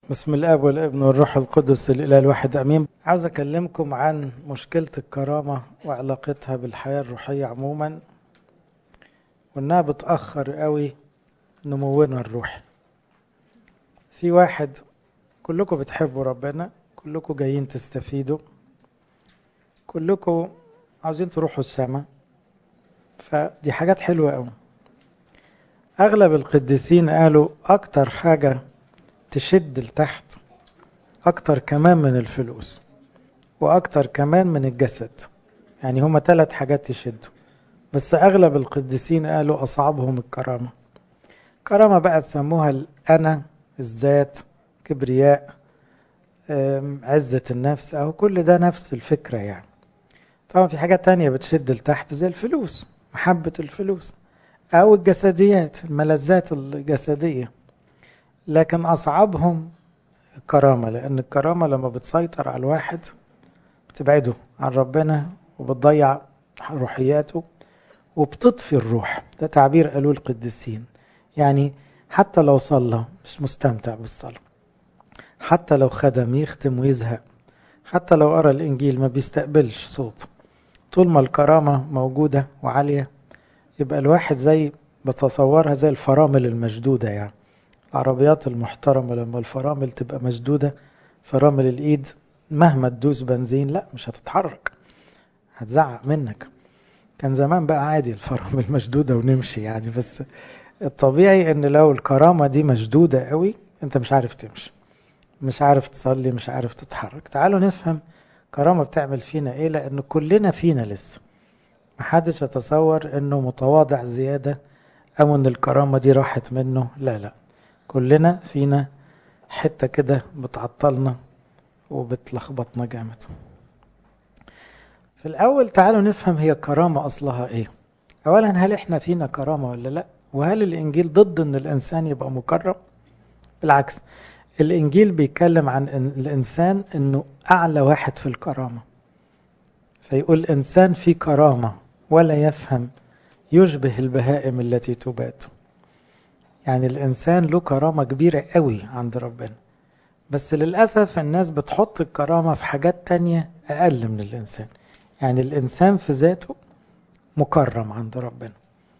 بسم الاب والابن والروح القدس الاله الواحد امين عاوز اكلمكم عن مشكله الكرامه وعلاقتها بالحياه الروحيه عموما وانها بتاخر قوي نمونا الروحي في واحد كلكم بتحبوا ربنا كلكم جايين تستفيدوا كلكم عاوزين تروحوا السماء فدي حاجات حلوه قوي اغلب القديسين قالوا اكتر حاجه تشد لتحت اكتر كمان من الفلوس واكتر كمان من الجسد يعني هما ثلاث حاجات يشدوا بس اغلب القديسين قالوا اصعبهم الكرامه كرامه بقى تسموها الانا الذات كبرياء عزة النفس أو كل ده نفس الفكرة يعني طبعا في حاجات تانية بتشد لتحت زي الفلوس محبة الفلوس أو الجسديات الملذات الجسدية لكن أصعبهم الكرامة لأن الكرامة لما بتسيطر على الواحد بتبعده عن ربنا وبتضيع روحياته وبتطفي الروح ده تعبير قالوه القديسين يعني حتى لو صلى مش مستمتع بالصلاة حتى لو خدم يختم ويزهق حتى لو قرا الإنجيل ما بيستقبلش صوت طول ما الكرامة موجودة وعالية يبقى الواحد زي بتصورها زي الفرامل المشدودة يعني العربيات المحترمة لما الفرامل تبقى مشدودة فرامل الإيد مهما تدوس بنزين لا مش هتتحرك هتزعق منك كان زمان بقى عادي الفرامل مشدودة ونمشي يعني بس الطبيعي ان لو الكرامة دي مشدودة قوي انت مش عارف تمشي مش عارف تصلي مش عارف تتحرك تعالوا نفهم كرامة بتعمل فينا ايه لان كلنا فينا لسه محدش يتصور انه متواضع زيادة او ان الكرامة دي راحت منه لا لا كلنا فينا حتة كده بتعطلنا وبتلخبطنا جامد في الأول تعالوا نفهم هي الكرامة أصلها إيه أولا هل إحنا فينا كرامة ولا لأ وهل الإنجيل ضد إن الإنسان يبقى مكرم بالعكس الإنجيل بيتكلم عن إن الإنسان إنه أعلى واحد في الكرامة فيقول إنسان في كرامة ولا يفهم يشبه البهائم التي تبات يعني الإنسان له كرامة كبيرة قوي عند ربنا بس للأسف الناس بتحط الكرامة في حاجات تانية أقل من الإنسان يعني الإنسان في ذاته مكرم عند ربنا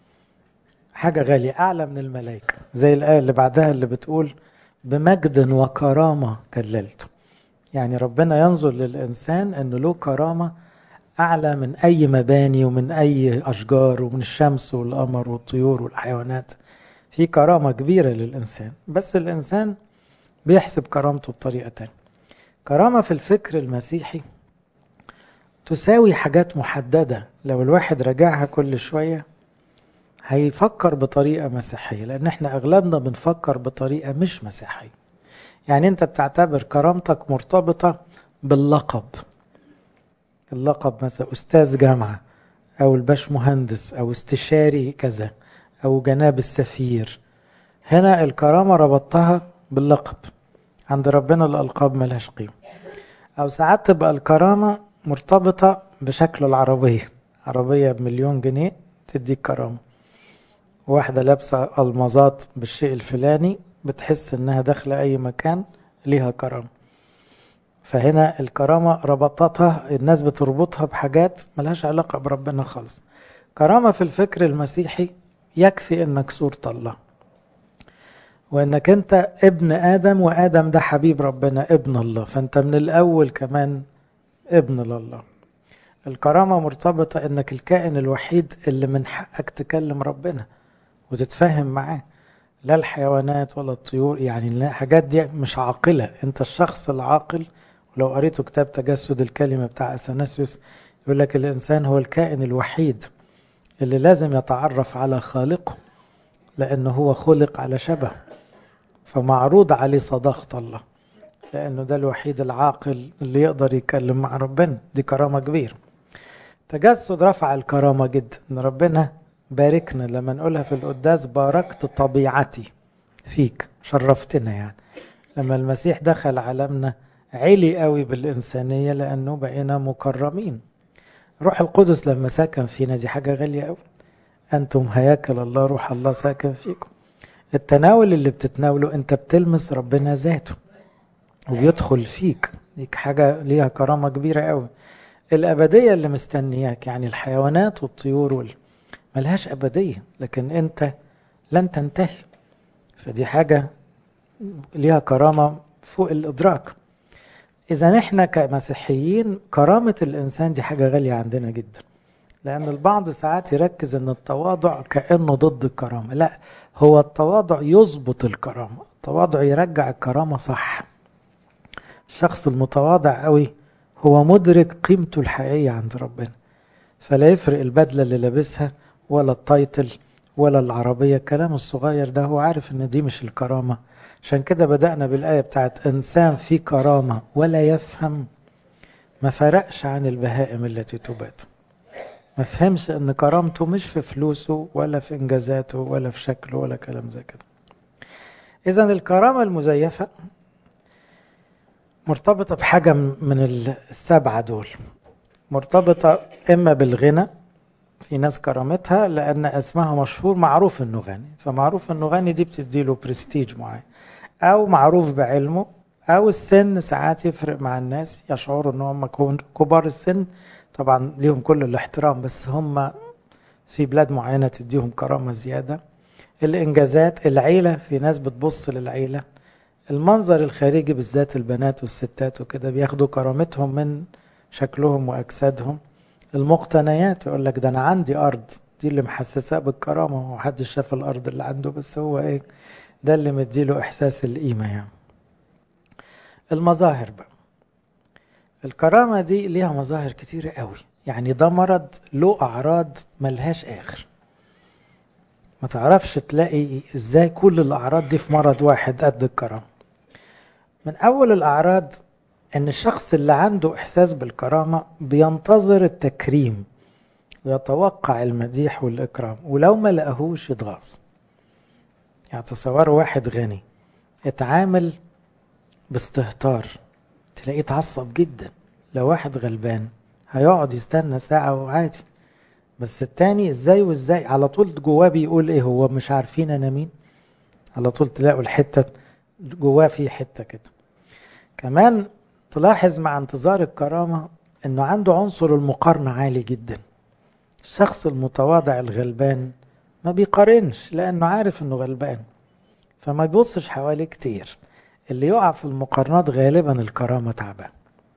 حاجة غالية أعلى من الملائكة زي الآية اللي بعدها اللي بتقول بمجد وكرامة كللته يعني ربنا ينظر للإنسان أنه له كرامة أعلى من أي مباني ومن أي أشجار ومن الشمس والقمر والطيور والحيوانات في كرامة كبيرة للإنسان بس الإنسان بيحسب كرامته بطريقة تانية كرامة في الفكر المسيحي تساوي حاجات محددة لو الواحد رجعها كل شوية هيفكر بطريقة مسيحية لأن احنا أغلبنا بنفكر بطريقة مش مسيحية يعني أنت بتعتبر كرامتك مرتبطة باللقب اللقب مثلا أستاذ جامعة أو الباش مهندس أو استشاري كذا أو جناب السفير هنا الكرامة ربطتها باللقب عند ربنا الألقاب ملهاش قيمة أو ساعات تبقى الكرامة مرتبطة بشكل العربية عربية بمليون جنيه تديك كرامة واحدة لابسة ألمازات بالشيء الفلاني بتحس إنها داخلة أي مكان ليها كرامة فهنا الكرامة ربطتها الناس بتربطها بحاجات ملهاش علاقة بربنا خالص كرامة في الفكر المسيحي يكفي انك صورة الله وانك انت ابن ادم وادم ده حبيب ربنا ابن الله فانت من الاول كمان ابن لله الكرامة مرتبطة انك الكائن الوحيد اللي من حقك تكلم ربنا وتتفاهم معاه لا الحيوانات ولا الطيور يعني الحاجات دي مش عاقلة انت الشخص العاقل ولو قريتوا كتاب تجسد الكلمة بتاع اثناسيوس يقول لك الانسان هو الكائن الوحيد اللي لازم يتعرف على خالقه لأنه هو خلق على شبه فمعروض عليه صداقة الله لأنه ده الوحيد العاقل اللي يقدر يتكلم مع ربنا دي كرامة كبيرة تجسد رفع الكرامة جدا إن ربنا باركنا لما نقولها في القداس باركت طبيعتي فيك شرفتنا يعني لما المسيح دخل عالمنا علي قوي بالإنسانية لأنه بقينا مكرمين روح القدس لما ساكن فينا دي حاجة غالية قوي أنتم هياكل الله روح الله ساكن فيكم التناول اللي بتتناوله أنت بتلمس ربنا ذاته وبيدخل فيك ديك حاجة ليها كرامة كبيرة قوي الأبدية اللي مستنياك يعني الحيوانات والطيور وال... ملهاش أبدية لكن أنت لن تنتهي فدي حاجة ليها كرامة فوق الإدراك إذا إحنا كمسيحيين كرامة الإنسان دي حاجة غالية عندنا جدا لأن البعض ساعات يركز أن التواضع كأنه ضد الكرامة لا هو التواضع يظبط الكرامة التواضع يرجع الكرامة صح الشخص المتواضع قوي هو مدرك قيمته الحقيقية عند ربنا فلا يفرق البدلة اللي لابسها ولا التايتل ولا العربية الكلام الصغير ده هو عارف ان دي مش الكرامة عشان كده بدأنا بالآية بتاعت إنسان في كرامة ولا يفهم ما فرقش عن البهائم التي تبات ما فهمش ان كرامته مش في فلوسه ولا في انجازاته ولا في شكله ولا كلام زي كده اذا الكرامة المزيفة مرتبطة بحاجة من السبعة دول مرتبطة إما بالغنى في ناس كرامتها لأن اسمها مشهور معروف إنه غني فمعروف إنه غني دي بتديله برستيج معين أو معروف بعلمه أو السن ساعات يفرق مع الناس يشعروا إن هم كبار السن طبعا ليهم كل الاحترام بس هم في بلاد معينة تديهم كرامة زيادة الإنجازات العيلة في ناس بتبص للعيلة المنظر الخارجي بالذات البنات والستات وكده بياخدوا كرامتهم من شكلهم واجسادهم المقتنيات يقول لك ده انا عندي ارض دي اللي محسساه بالكرامه ومحدش شاف الارض اللي عنده بس هو ايه ده اللي مديله احساس القيمه يعني المظاهر بقى الكرامه دي ليها مظاهر كتيره قوي يعني ده مرض له اعراض ملهاش اخر ما تعرفش تلاقي ازاي كل الاعراض دي في مرض واحد قد الكرامه من أول الأعراض أن الشخص اللي عنده إحساس بالكرامة بينتظر التكريم ويتوقع المديح والإكرام ولو ما لقاهوش يتغاظ يعني تصوروا واحد غني اتعامل باستهتار تلاقيه اتعصب جدا لو واحد غلبان هيقعد يستنى ساعة وعادي بس التاني ازاي وازاي على طول جواه بيقول ايه هو مش عارفين انا مين على طول تلاقوا الحتة جواه في حتة كده كمان تلاحظ مع انتظار الكرامة انه عنده عنصر المقارنة عالي جدا الشخص المتواضع الغلبان ما بيقارنش لانه عارف انه غلبان فما بيبصش حواليه كتير اللي يقع في المقارنات غالبا الكرامة تعبان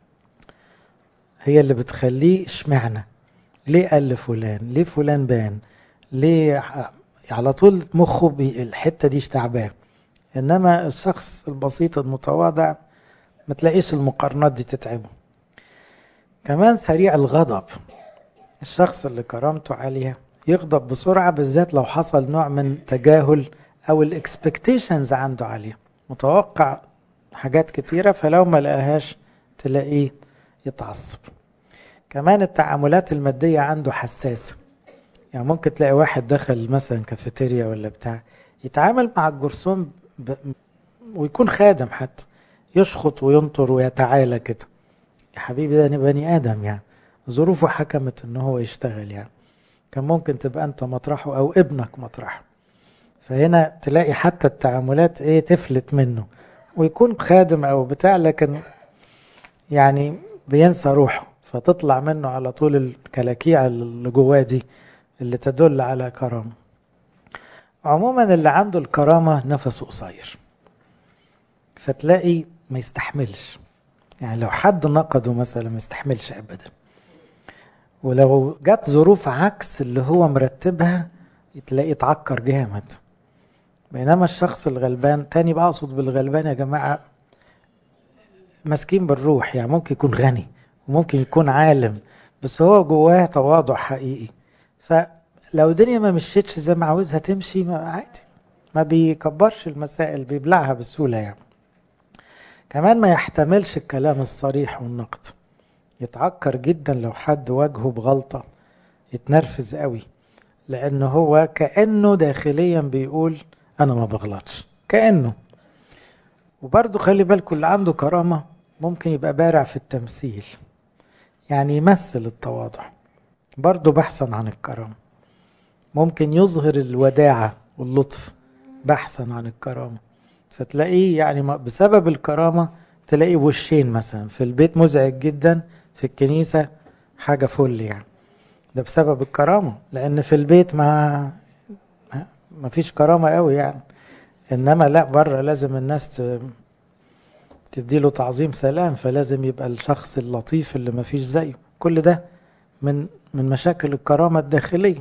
هي اللي بتخليه اشمعنى ليه قال فلان ليه فلان بان ليه على طول مخه الحتة دي تعبان انما الشخص البسيط المتواضع ما تلاقيش المقارنات دي تتعبه كمان سريع الغضب الشخص اللي كرامته عالية يغضب بسرعة بالذات لو حصل نوع من تجاهل او الاكسبكتيشنز عنده عالية متوقع حاجات كتيرة فلو ما لقاهاش تلاقيه يتعصب كمان التعاملات المادية عنده حساسة يعني ممكن تلاقي واحد دخل مثلا كافيتيريا ولا بتاع يتعامل مع الجرسون ب... ويكون خادم حتى يشخط وينطر ويتعالى كده يا حبيبي ده بني ادم يعني ظروفه حكمت ان هو يشتغل يعني كان ممكن تبقى انت مطرحه او ابنك مطرحه فهنا تلاقي حتى التعاملات ايه تفلت منه ويكون خادم او بتاع لكن يعني بينسى روحه فتطلع منه على طول الكلاكيع اللي جواه دي اللي تدل على كرامه عموما اللي عنده الكرامة نفسه قصير فتلاقي ما يستحملش يعني لو حد نقده مثلا ما يستحملش ابدا ولو جت ظروف عكس اللي هو مرتبها تلاقيه اتعكر جامد بينما الشخص الغلبان تاني بقى اقصد بالغلبان يا جماعه مسكين بالروح يعني ممكن يكون غني وممكن يكون عالم بس هو جواه تواضع حقيقي فلو الدنيا ما مشيتش زي ما عاوزها تمشي ما عادي ما بيكبرش المسائل بيبلعها بسهوله يعني كمان ما يحتملش الكلام الصريح والنقد يتعكر جدا لو حد واجهه بغلطة يتنرفز قوي لأنه هو كأنه داخليا بيقول أنا ما بغلطش كأنه وبرضه خلي بالكم اللي عنده كرامة ممكن يبقى بارع في التمثيل يعني يمثل التواضع برضه بحثا عن الكرامة ممكن يظهر الوداعة واللطف بحثا عن الكرامة فتلاقيه يعني بسبب الكرامة تلاقي وشين مثلا في البيت مزعج جدا في الكنيسة حاجة فل يعني ده بسبب الكرامة لأن في البيت ما ما فيش كرامة قوي يعني إنما لا بره لازم الناس تديله تعظيم سلام فلازم يبقى الشخص اللطيف اللي ما فيش زيه كل ده من من مشاكل الكرامة الداخلية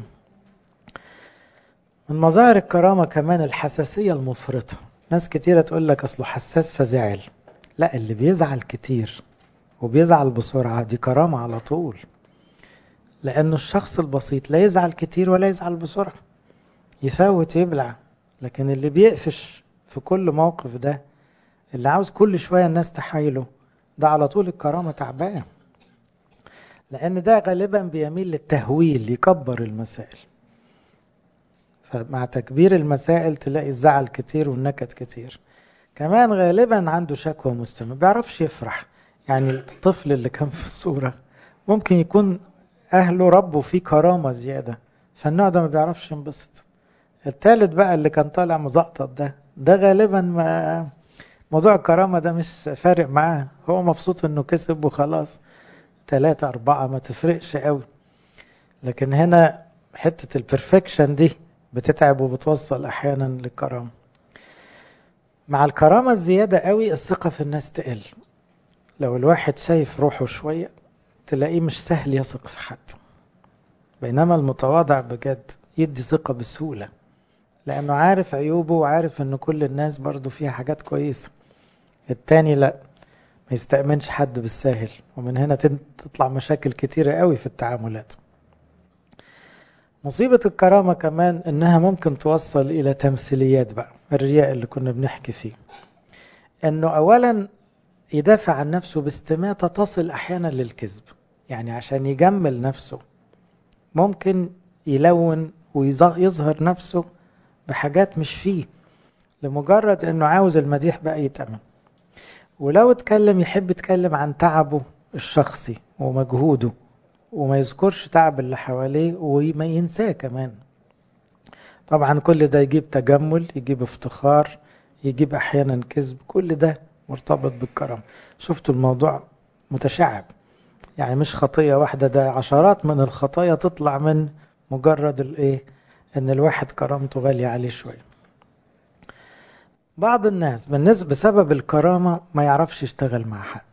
من مظاهر الكرامة كمان الحساسية المفرطة ناس كتيرة تقول لك أصله حساس فزعل لا اللي بيزعل كتير وبيزعل بسرعة دي كرامة على طول لأنه الشخص البسيط لا يزعل كتير ولا يزعل بسرعة يفوت يبلع لكن اللي بيقفش في كل موقف ده اللي عاوز كل شوية الناس تحايله ده على طول الكرامة تعبان لأن ده غالبا بيميل للتهويل يكبر المسائل فمع تكبير المسائل تلاقي الزعل كتير والنكد كتير كمان غالبا عنده شكوى مستمر بيعرفش يفرح يعني الطفل اللي كان في الصورة ممكن يكون أهله ربوا فيه كرامة زيادة فالنوع ده ما بيعرفش ينبسط التالت بقى اللي كان طالع مزقطط ده ده غالبا ما موضوع الكرامة ده مش فارق معاه هو مبسوط انه كسب وخلاص ثلاثة أربعة ما تفرقش قوي لكن هنا حتة البرفكشن دي بتتعب وبتوصل أحيانا للكرامة مع الكرامة الزيادة قوي الثقة في الناس تقل لو الواحد شايف روحه شوية تلاقيه مش سهل يثق في حد بينما المتواضع بجد يدي ثقة بسهولة لأنه عارف عيوبه وعارف إن كل الناس برضو فيها حاجات كويسة التاني لأ ما يستأمنش حد بالساهل ومن هنا تطلع مشاكل كتيرة قوي في التعاملات مصيبة الكرامة كمان إنها ممكن توصل إلى تمثيليات بقى الرياء اللي كنا بنحكي فيه إنه أولا يدافع عن نفسه باستماتة تصل أحيانا للكذب يعني عشان يجمل نفسه ممكن يلون ويظهر نفسه بحاجات مش فيه لمجرد انه عاوز المديح بقى يتأمن ولو اتكلم يحب يتكلم عن تعبه الشخصي ومجهوده وما يذكرش تعب اللي حواليه وما ينساه كمان طبعا كل ده يجيب تجمل يجيب افتخار يجيب احيانا كذب كل ده مرتبط بالكرم شفتوا الموضوع متشعب يعني مش خطية واحدة ده عشرات من الخطايا تطلع من مجرد الايه ان الواحد كرامته غالية عليه شوية بعض الناس بالنسبة بسبب الكرامة ما يعرفش يشتغل مع حد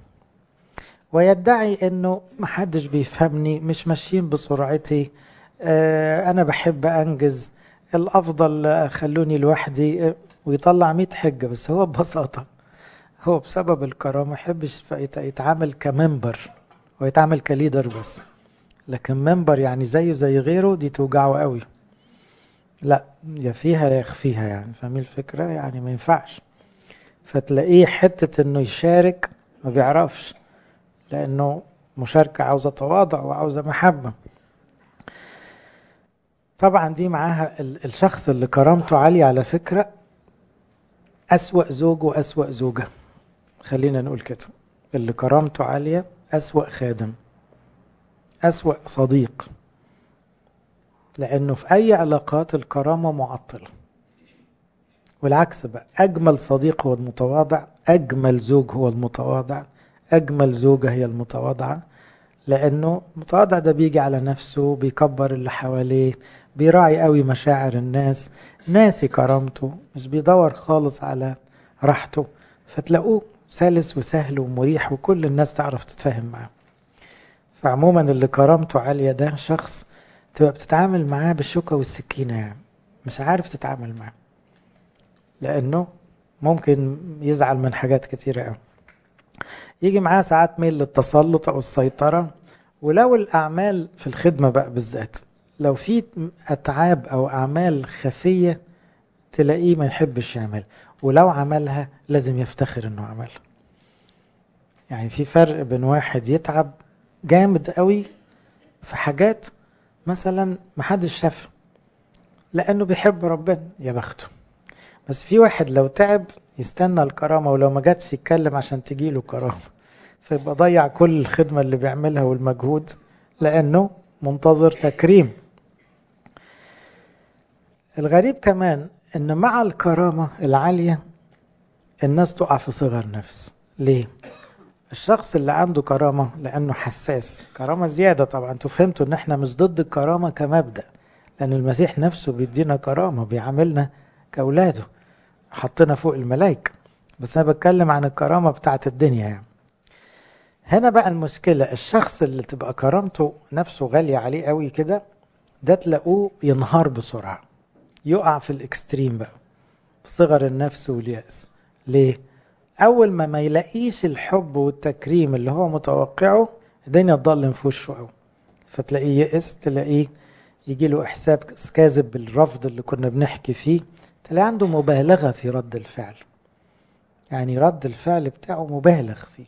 ويدعي انه محدش بيفهمني مش ماشيين بسرعتي آه انا بحب انجز الافضل خلوني لوحدي ويطلع مئة حجة بس هو ببساطة هو بسبب الكرامة يحبش يتعامل كممبر ويتعامل كليدر بس لكن ممبر يعني زيه زي غيره دي توجعه قوي لا يا فيها يا يخفيها يعني فاهمين الفكرة يعني ما ينفعش فتلاقيه حتة انه يشارك ما بيعرفش لانه مشاركة عاوزة تواضع وعاوزة محبة طبعا دي معاها الشخص اللي كرامته عالية على فكرة أسوأ زوج وأسوأ زوجة خلينا نقول كده اللي كرامته عالية أسوأ خادم أسوأ صديق لأنه في أي علاقات الكرامة معطلة والعكس بقى أجمل صديق هو المتواضع أجمل زوج هو المتواضع أجمل زوجة هي المتواضعة لأنه المتواضع ده بيجي على نفسه بيكبر اللي حواليه بيراعي قوي مشاعر الناس ناسي كرامته مش بيدور خالص على راحته فتلاقوه سلس وسهل ومريح وكل الناس تعرف تتفاهم معاه فعموما اللي كرامته عالية ده شخص تبقى بتتعامل معاه بالشوكة والسكينة يعني مش عارف تتعامل معاه لأنه ممكن يزعل من حاجات كتيرة قوي يجي معاه ساعات ميل للتسلط أو السيطرة ولو الأعمال في الخدمة بقى بالذات لو في أتعاب أو أعمال خفية تلاقيه ما يحبش يعمل ولو عملها لازم يفتخر إنه عملها يعني في فرق بين واحد يتعب جامد قوي في حاجات مثلا محدش شافها لانه بيحب ربنا يا بخته بس في واحد لو تعب يستنى الكرامه ولو ما جاتش يتكلم عشان تجيله كرامه فيبقى ضيع كل الخدمه اللي بيعملها والمجهود لانه منتظر تكريم الغريب كمان ان مع الكرامه العاليه الناس تقع في صغر نفس ليه الشخص اللي عنده كرامة لأنه حساس كرامة زيادة طبعا انتوا فهمتوا ان احنا مش ضد الكرامة كمبدأ لأن المسيح نفسه بيدينا كرامة بيعاملنا كأولاده حطنا فوق الملائكة بس أنا بتكلم عن الكرامة بتاعت الدنيا يعني هنا بقى المشكلة الشخص اللي تبقى كرامته نفسه غالية عليه قوي كده ده تلاقوه ينهار بسرعة يقع في الاكستريم بقى صغر النفس واليأس ليه؟ أول ما ما يلاقيش الحب والتكريم اللي هو متوقعه الدنيا تضلم في وشه قوي فتلاقيه يئس تلاقيه يجي له إحساس كاذب بالرفض اللي كنا بنحكي فيه تلاقي عنده مبالغة في رد الفعل يعني رد الفعل بتاعه مبالغ فيه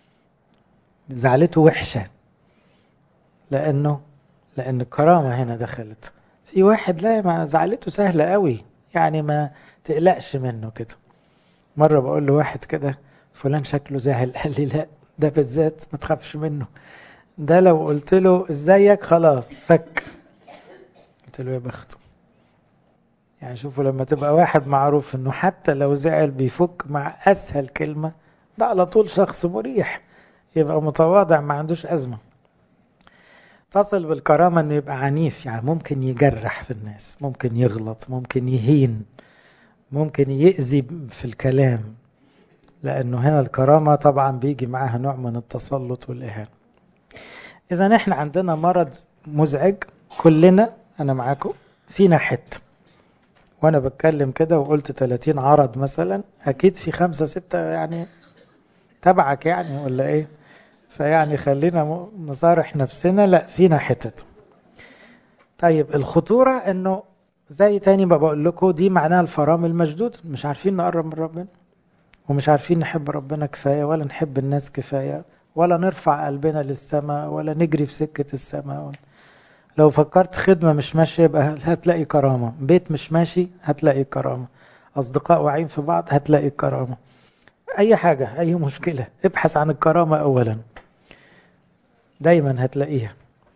زعلته وحشة لأنه لأن الكرامة هنا دخلت في واحد لا ما زعلته سهلة قوي يعني ما تقلقش منه كده مرة بقول له واحد كده فلان شكله زعل قال لي لا ده بالذات ما تخافش منه ده لو قلت له ازيك خلاص فك قلت له يا بخته يعني شوفوا لما تبقى واحد معروف انه حتى لو زعل بيفك مع اسهل كلمة ده على طول شخص مريح يبقى متواضع ما عندوش ازمة تصل بالكرامة انه يبقى عنيف يعني ممكن يجرح في الناس ممكن يغلط ممكن يهين ممكن يأذي في الكلام لأنه هنا الكرامة طبعا بيجي معاها نوع من التسلط والإهانة إذا إحنا عندنا مرض مزعج كلنا أنا معاكم فينا حتة وأنا بتكلم كده وقلت 30 عرض مثلا أكيد في خمسة ستة يعني تبعك يعني ولا إيه فيعني خلينا نصارح نفسنا لا فينا حتت طيب الخطورة إنه زي تاني ما بقول لكم دي معناها الفرامل المشدود مش عارفين نقرب من ربنا ومش عارفين نحب ربنا كفايه ولا نحب الناس كفايه ولا نرفع قلبنا للسماء ولا نجري في سكه السماء لو فكرت خدمه مش ماشيه يبقى هتلاقي كرامه بيت مش ماشي هتلاقي كرامه اصدقاء واعيين في بعض هتلاقي كرامه اي حاجه اي مشكله ابحث عن الكرامه اولا دايما هتلاقيها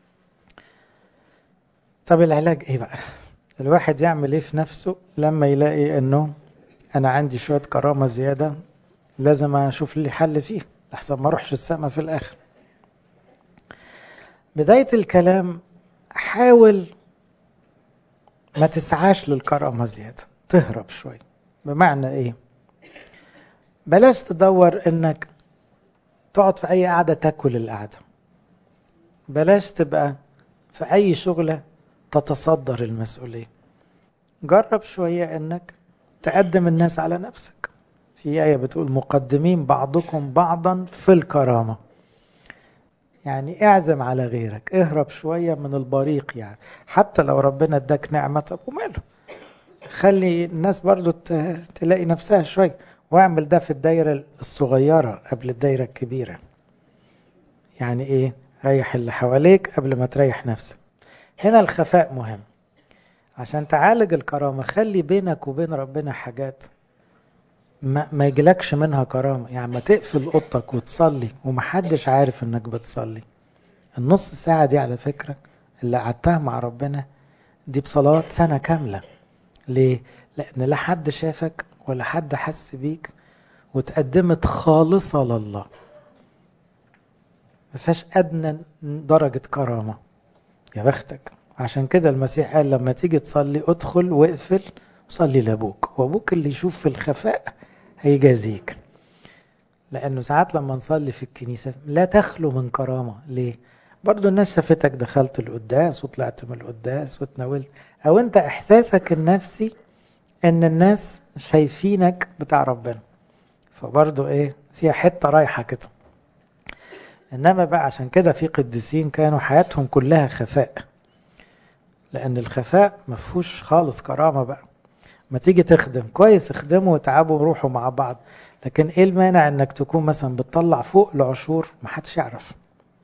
طب العلاج ايه بقى الواحد يعمل ايه في نفسه لما يلاقي انه انا عندي شويه كرامه زياده لازم اشوف لي حل فيه لحسن ما اروحش السما في الاخر بدايه الكلام حاول ما تسعاش للكرامه زياده تهرب شويه بمعنى ايه بلاش تدور انك تقعد في اي قعده تاكل القعده بلاش تبقى في اي شغله تتصدر المسؤولية جرب شوية انك تقدم الناس على نفسك في آية بتقول مقدمين بعضكم بعضا في الكرامة يعني اعزم على غيرك اهرب شوية من البريق يعني حتى لو ربنا اداك نعمة طب وماله خلي الناس برضو تلاقي نفسها شوية واعمل ده في الدايرة الصغيرة قبل الدايرة الكبيرة يعني ايه ريح اللي حواليك قبل ما تريح نفسك هنا الخفاء مهم عشان تعالج الكرامة خلي بينك وبين ربنا حاجات ما, ما يجيلكش منها كرامة يعني ما تقفل اوضتك وتصلي ومحدش عارف انك بتصلي النص ساعة دي على فكرة اللي قعدتها مع ربنا دي بصلوات سنة كاملة ليه؟ لأن لا حد شافك ولا حد حس بيك وتقدمت خالصة لله ما فيهاش أدنى درجة كرامة يا بختك عشان كده المسيح قال لما تيجي تصلي ادخل واقفل وصلي لابوك وابوك اللي يشوف في الخفاء هيجازيك لانه ساعات لما نصلي في الكنيسه لا تخلو من كرامه ليه برضو الناس شافتك دخلت القداس وطلعت من القداس وتناولت او انت احساسك النفسي ان الناس شايفينك بتاع ربنا فبرضو ايه فيها حته رايحه كده انما بقى عشان كده في قديسين كانوا حياتهم كلها خفاء لان الخفاء ما فيهوش خالص كرامه بقى ما تيجي تخدم كويس اخدموا وتعبوا وروحوا مع بعض لكن ايه المانع انك تكون مثلا بتطلع فوق العشور محدش يعرف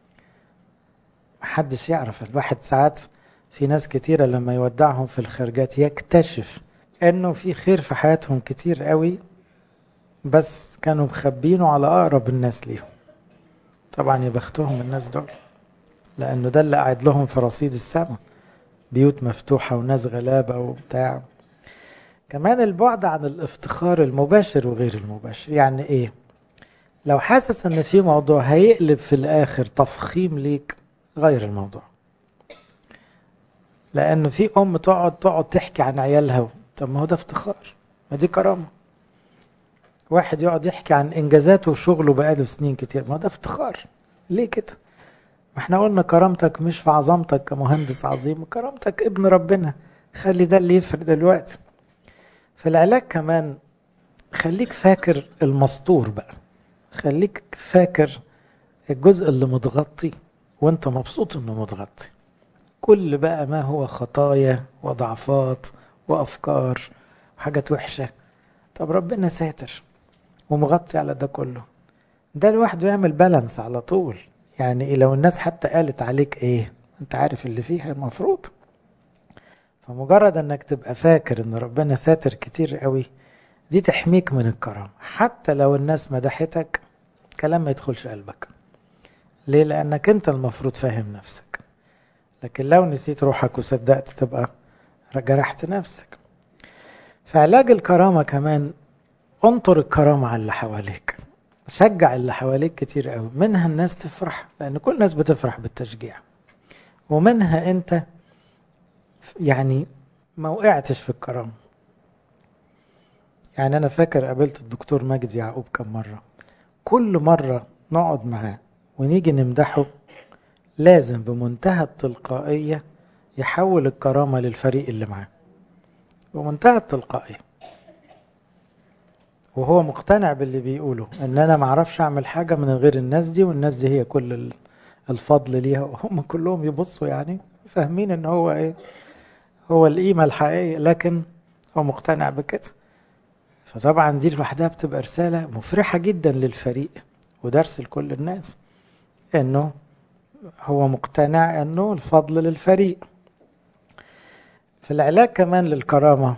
محدش يعرف الواحد ساعات في ناس كتيرة لما يودعهم في الخارجات يكتشف انه في خير في حياتهم كتير قوي بس كانوا مخبينه على اقرب الناس ليهم طبعا يا بختهم الناس دول لانه ده اللي قاعد لهم في رصيد السماء بيوت مفتوحة وناس غلابة وبتاع كمان البعد عن الافتخار المباشر وغير المباشر يعني ايه لو حاسس ان في موضوع هيقلب في الاخر تفخيم ليك غير الموضوع لان في ام تقعد تقعد تحكي عن عيالها طب ما هو ده افتخار ما دي كرامه واحد يقعد يحكي عن انجازاته وشغله بقاله سنين كتير ما هو ده افتخار ليه كده ما احنا قلنا كرامتك مش في عظمتك كمهندس عظيم كرامتك ابن ربنا خلي ده اللي يفرق دلوقتي في العلاج كمان خليك فاكر المسطور بقى خليك فاكر الجزء اللي متغطي وانت مبسوط انه متغطي كل بقى ما هو خطايا وضعفات وافكار وحاجات وحشه طب ربنا ساتر ومغطي على ده كله ده لوحده يعمل بالانس على طول يعني لو الناس حتى قالت عليك ايه انت عارف اللي فيها المفروض فمجرد انك تبقى فاكر ان ربنا ساتر كتير قوي دي تحميك من الكرم حتى لو الناس مدحتك كلام ما يدخلش قلبك ليه لانك انت المفروض فاهم نفسك لكن لو نسيت روحك وصدقت تبقى جرحت نفسك فعلاج الكرامة كمان انطر الكرامة على اللي حواليك شجع اللي حواليك كتير قوي منها الناس تفرح لان كل الناس بتفرح بالتشجيع ومنها انت يعني ما وقعتش في الكرامة يعني انا فاكر قابلت الدكتور مجدي يعقوب كم مرة كل مرة نقعد معاه ونيجي نمدحه لازم بمنتهى التلقائية يحول الكرامة للفريق اللي معاه بمنتهى التلقائية وهو مقتنع باللي بيقوله ان انا ما اعرفش اعمل حاجة من غير الناس دي والناس دي هي كل الفضل ليها وهم كلهم يبصوا يعني فاهمين ان هو ايه هو القيمة الحقيقية لكن هو مقتنع بكده فطبعا دي لوحدها بتبقى رسالة مفرحة جدا للفريق ودرس لكل الناس انه هو مقتنع انه الفضل للفريق في العلاج كمان للكرامة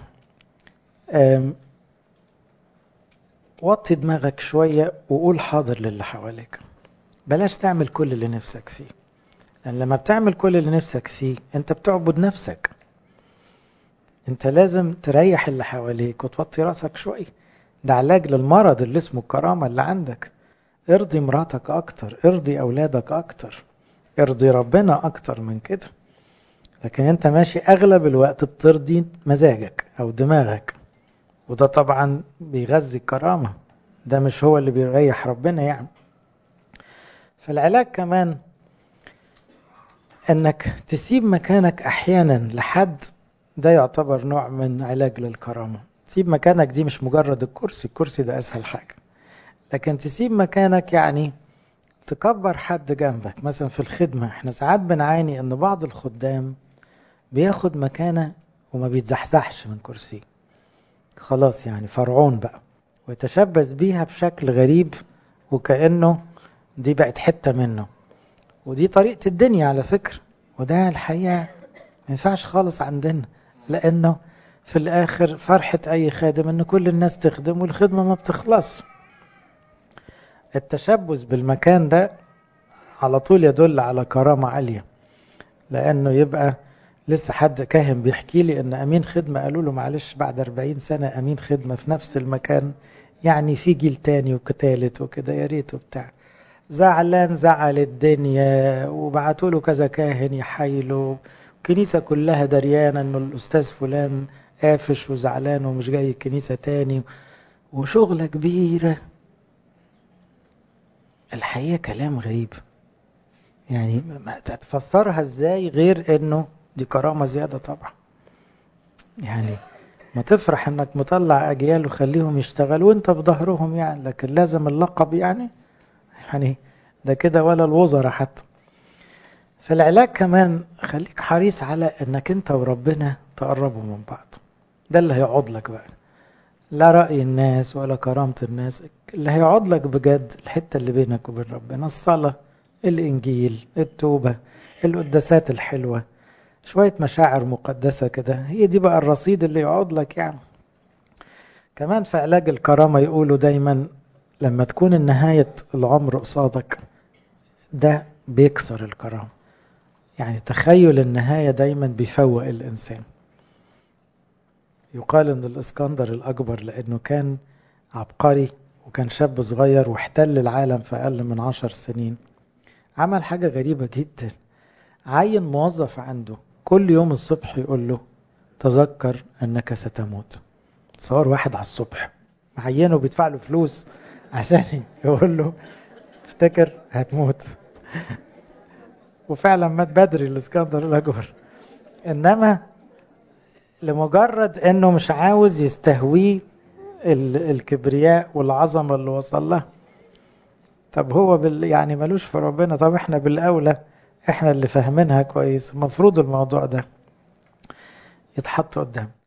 وطي دماغك شوية وقول حاضر للي حواليك بلاش تعمل كل اللي نفسك فيه لأن لما بتعمل كل اللي نفسك فيه أنت بتعبد نفسك أنت لازم تريح اللي حواليك وتوطي راسك شوية ده علاج للمرض اللي اسمه الكرامة اللي عندك ارضي مراتك أكتر ارضي أولادك أكتر ارضي ربنا أكتر من كده لكن أنت ماشي أغلب الوقت بترضي مزاجك أو دماغك وده طبعا بيغذي الكرامة ده مش هو اللي بيريح ربنا يعني فالعلاج كمان انك تسيب مكانك احيانا لحد ده يعتبر نوع من علاج للكرامة تسيب مكانك دي مش مجرد الكرسي الكرسي ده اسهل حاجة لكن تسيب مكانك يعني تكبر حد جنبك مثلا في الخدمة احنا ساعات بنعاني ان بعض الخدام بياخد مكانه وما بيتزحزحش من كرسيه خلاص يعني فرعون بقى ويتشبث بيها بشكل غريب وكأنه دي بقت حتة منه ودي طريقة الدنيا على فكرة وده الحقيقة ما ينفعش خالص عندنا لأنه في الآخر فرحة أي خادم إن كل الناس تخدم والخدمة ما بتخلص التشبث بالمكان ده على طول يدل على كرامة عالية لأنه يبقى لسه حد كاهن بيحكي لي ان امين خدمه قالوا له معلش بعد 40 سنه امين خدمه في نفس المكان يعني في جيل تاني وكتالت وكده يا ريت وبتاع زعلان زعل الدنيا وبعتوا له كذا كاهن يحايله الكنيسه كلها دريانه انه الاستاذ فلان قافش وزعلان ومش جاي الكنيسه تاني وشغله كبيره الحقيقه كلام غريب يعني ما تفسرها ازاي غير انه دي كرامة زيادة طبعا يعني ما تفرح انك مطلع اجيال وخليهم يشتغلوا وانت في ظهرهم يعني لكن لازم اللقب يعني يعني ده كده ولا الوزراء حتى في العلاج كمان خليك حريص على انك انت وربنا تقربوا من بعض ده اللي هيقعد لك بقى لا رأي الناس ولا كرامة الناس اللي هيقعد لك بجد الحتة اللي بينك وبين ربنا الصلاة الإنجيل التوبة القداسات الحلوة شوية مشاعر مقدسة كده هي دي بقى الرصيد اللي يقعد لك يعني كمان في علاج الكرامة يقولوا دايما لما تكون نهاية العمر قصادك ده بيكسر الكرامة يعني تخيل النهاية دايما بيفوق الإنسان يقال ان الاسكندر الاكبر لانه كان عبقري وكان شاب صغير واحتل العالم في أقل من عشر سنين عمل حاجة غريبة جدا عين موظف عنده كل يوم الصبح يقول له تذكر أنك ستموت صور واحد على الصبح معينه بيدفع له فلوس عشان يقول له افتكر هتموت وفعلا مات بدري الاسكندر الاكبر انما لمجرد انه مش عاوز يستهويه الكبرياء والعظمه اللي وصل لها طب هو بال يعني ملوش في ربنا طب احنا بالاولى احنا اللي فاهمينها كويس المفروض الموضوع ده يتحط قدام